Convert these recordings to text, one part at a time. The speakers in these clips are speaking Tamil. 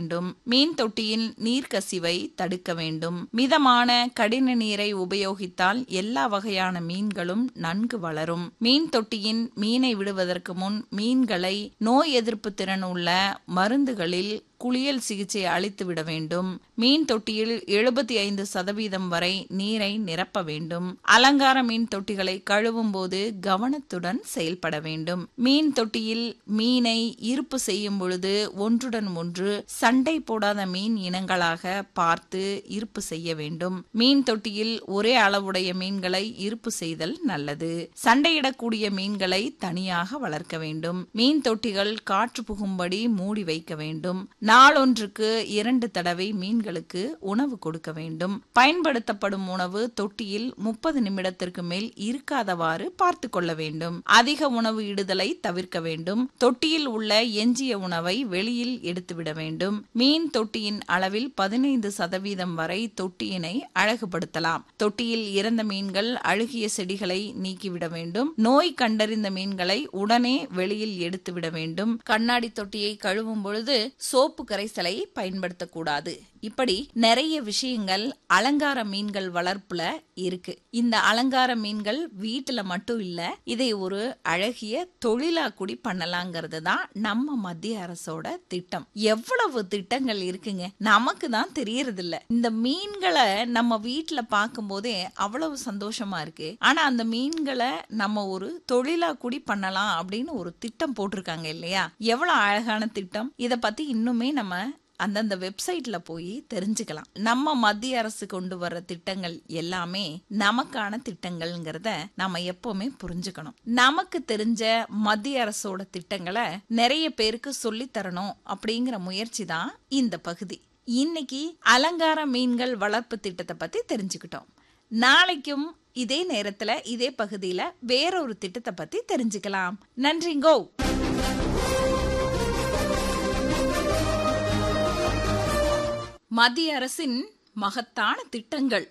வேண்டும் மீன் தொட்டியில் நீர்க்கசிவை தடுக்க வேண்டும் மிதமான கடின நீரை உபயோகித்தால் எல்லா வகையான மீன்களும் நன்கு வளரும் மீன் தொட்டியின் மீனை விடுவதற்கு முன் மீன்களை நோய் எதிர்ப்பு திறன் உள்ள மருந்துகளில் குளியல் சிகிச்சை அளித்து விட வேண்டும் மீன் தொட்டியில் எழுபத்தி ஐந்து சதவீதம் வரை நீரை நிரப்ப வேண்டும் அலங்கார மீன் தொட்டிகளை கழுவும் போது கவனத்துடன் செயல்பட வேண்டும் மீன் தொட்டியில் மீனை இருப்பு செய்யும் பொழுது ஒன்றுடன் ஒன்று சண்டை போடாத மீன் இனங்களாக பார்த்து இருப்பு செய்ய வேண்டும் மீன் தொட்டியில் ஒரே அளவுடைய மீன்களை இருப்பு செய்தல் நல்லது சண்டையிடக்கூடிய மீன்களை தனியாக வளர்க்க வேண்டும் மீன் தொட்டிகள் காற்று புகும்படி மூடி வைக்க வேண்டும் நாளொன்றுக்கு இரண்டு தடவை மீன்களுக்கு உணவு கொடுக்க வேண்டும் பயன்படுத்தப்படும் உணவு தொட்டியில் முப்பது நிமிடத்திற்கு மேல் இருக்காதவாறு பார்த்து கொள்ள வேண்டும் அதிக உணவு இடுதலை தவிர்க்க வேண்டும் தொட்டியில் உள்ள எஞ்சிய உணவை வெளியில் எடுத்துவிட வேண்டும் மீன் தொட்டியின் அளவில் பதினைந்து சதவீதம் வரை தொட்டியினை அழகுபடுத்தலாம் தொட்டியில் இறந்த மீன்கள் அழுகிய செடிகளை நீக்கிவிட வேண்டும் நோய் கண்டறிந்த மீன்களை உடனே வெளியில் எடுத்துவிட வேண்டும் கண்ணாடி தொட்டியை கழுவும் பொழுது சோப்பு கரைசலை பயன்படுத்தக்கூடாது இப்படி நிறைய விஷயங்கள் அலங்கார மீன்கள் வளர்ப்புல இருக்கு இந்த அலங்கார மீன்கள் வீட்டுல மட்டும் இல்ல இதை ஒரு அழகிய தொழிலா கூடி பண்ணலாங்கிறது தான் நம்ம மத்திய அரசோட திட்டம் எவ்வளவு திட்டங்கள் இருக்குங்க நமக்கு தான் தெரியறது இல்ல இந்த மீன்களை நம்ம வீட்டுல பார்க்கும் போதே அவ்வளவு சந்தோஷமா இருக்கு ஆனா அந்த மீன்களை நம்ம ஒரு தொழிலா கூடி பண்ணலாம் அப்படின்னு ஒரு திட்டம் போட்டிருக்காங்க இல்லையா எவ்வளவு அழகான திட்டம் இத பத்தி இன்னுமே நம்ம அந்தந்த வெப்சைட்ல போய் தெரிஞ்சுக்கலாம் நம்ம மத்திய அரசு கொண்டு வர்ற திட்டங்கள் எல்லாமே நமக்கான திட்டங்கள்ங்கிறத நாம எப்பவுமே புரிஞ்சுக்கணும் நமக்கு தெரிஞ்ச மத்திய அரசோட திட்டங்களை நிறைய பேருக்கு சொல்லி தரணும் அப்படிங்கிற முயற்சி தான் இந்த பகுதி இன்னைக்கு அலங்கார மீன்கள் வளர்ப்பு திட்டத்தை பத்தி தெரிஞ்சுக்கிட்டோம் நாளைக்கும் இதே நேரத்துல இதே பகுதியில வேறொரு திட்டத்தை பத்தி தெரிஞ்சுக்கலாம் நன்றிங்கோ மத்திய அரசின் மகத்தான திட்டங்கள்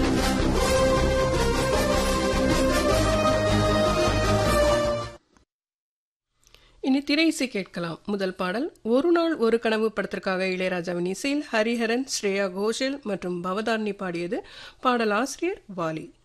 இனி திரை இசை கேட்கலாம் முதல் பாடல் ஒரு நாள் ஒரு கனவு படத்திற்காக இளையராஜாவின் இசையில் ஹரிஹரன் ஸ்ரேயா கோஷல் மற்றும் பவதாரணி பாடியது பாடலாசிரியர் வாலி